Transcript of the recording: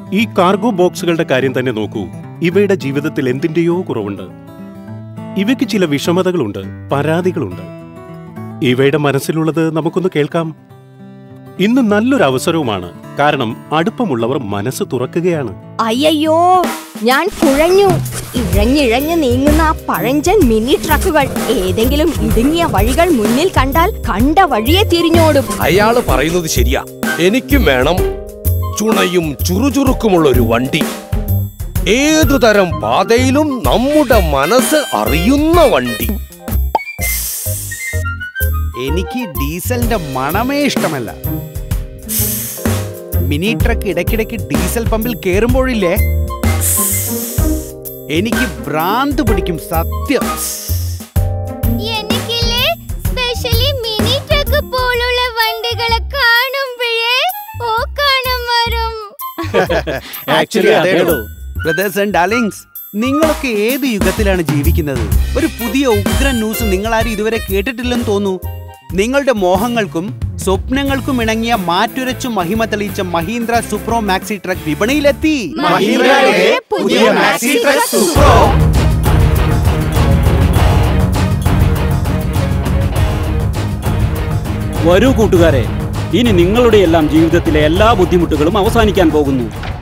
ഈ കാർഗോ ബോക്സുകളുടെ കാര്യം തന്നെ നോക്കൂ ഇവയുടെ ജീവിതത്തിൽ എന്തിന്റെയോ കുറവുണ്ട് ഇവയ്ക്ക് ചില വിഷമതകളുണ്ട് പരാതികളുണ്ട് ഇവയുടെ മനസ്സിലുള്ളത് നമുക്കൊന്ന് കേൾക്കാം ഇന്ന് നല്ലൊരു അവസരവുമാണ് കാരണം അടുപ്പമുള്ളവർ മനസ്സ് തുറക്കുകയാണ് അയ്യയ്യോ ഞാൻ കുഴഞ്ഞു ഇഴഞ്ഞിഴഞ്ഞ് നീങ്ങുന്ന ആ പഴഞ്ചൻ മിനി ട്രക്കുകൾ ഏതെങ്കിലും ഇടുങ്ങിയ വഴികൾ മുന്നിൽ കണ്ടാൽ കണ്ട വഴിയെ തിരിഞ്ഞോടും അയാള് പറയുന്നത് ശരിയാ എനിക്കും വേണം ചുണയും ചുറുചുറുക്കുമുള്ള ഒരു വണ്ടി ഏതു തരം പാതയിലും നമ്മുടെ മനസ്സ് അറിയുന്ന വണ്ടി എനിക്ക് ഡീസലിന്റെ മണമേ ഇഷ്ടമല്ല മിനി ട്രക്ക് ഇടയ്ക്കിടയ്ക്ക് ഡീസൽ പമ്പിൽ കേറുമ്പോഴില്ലേ എനിക്ക് ഭ്രാന്ത് പിടിക്കും സത്യം എനിക്കില്ലേ സ്പെഷ്യലി മിനി ട്രക്ക് പോലുള്ള വണ്ടികളെ കാണുമ്പോഴേ ഓക്കാണം വരും ആക്ച്വലി അതേടോ ബ്രദേഴ്സ് ആൻഡ് ഡാർലിങ്സ് നിങ്ങളൊക്കെ ഏത് യുഗത്തിലാണ് ജീവിക്കുന്നത് ഒരു പുതിയ ഉഗ്രൻ ന്യൂസ് നിങ്ങളാരും ഇതുവരെ കേട്ടിട്ടില്ലെന്ന് തോന്നുന്നു നിങ്ങളുടെ മോഹങ്ങൾക്കും സ്വപ്നങ്ങൾക്കും ഇണങ്ങിയ മാറ്റുരച്ചു മഹിമ തെളിയിച്ച മഹീന്ദ്ര സുപ്രോ മാക്സി ട്രക്ക് വിപണിയിലെത്തി മഹീന്ദ്രയുടെ പുതിയ മാക്സി ട്രക്ക് സുപ്രോ. വരൂ കൂട്ടുകാരെ ഇനി നിങ്ങളുടെ എല്ലാം ജീവിതത്തിലെ എല്ലാ ബുദ്ധിമുട്ടുകളും അവസാനിക്കാൻ പോകുന്നു